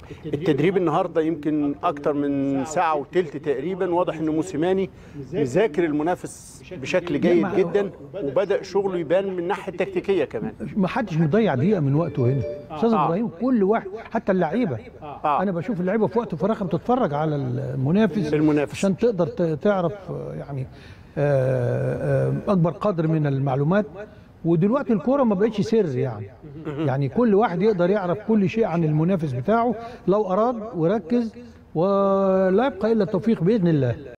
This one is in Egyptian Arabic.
التدريب النهارده يمكن اكتر من ساعه وثلث تقريبا واضح ان موسيماني مذاكر المنافس بشكل جيد ما- جدا وبدا شغله يبان من الناحيه التكتيكيه كمان ما حدش مضيع دقيقه من وقته هنا استاذ آه. ابراهيم كل واحد حتى اللعيبه آه. انا بشوف اللعيبه في وقت فراغها بتتفرج على المنافس المنافس. عشان تقدر ت- تعرف آه، يعني آه، آه، اكبر قدر من المعلومات ودلوقتي الكوره ما بقتش سر يعني يعني كل واحد يقدر يعرف كل شيء عن المنافس بتاعه لو اراد وركز ولا يبقى الا التوفيق باذن الله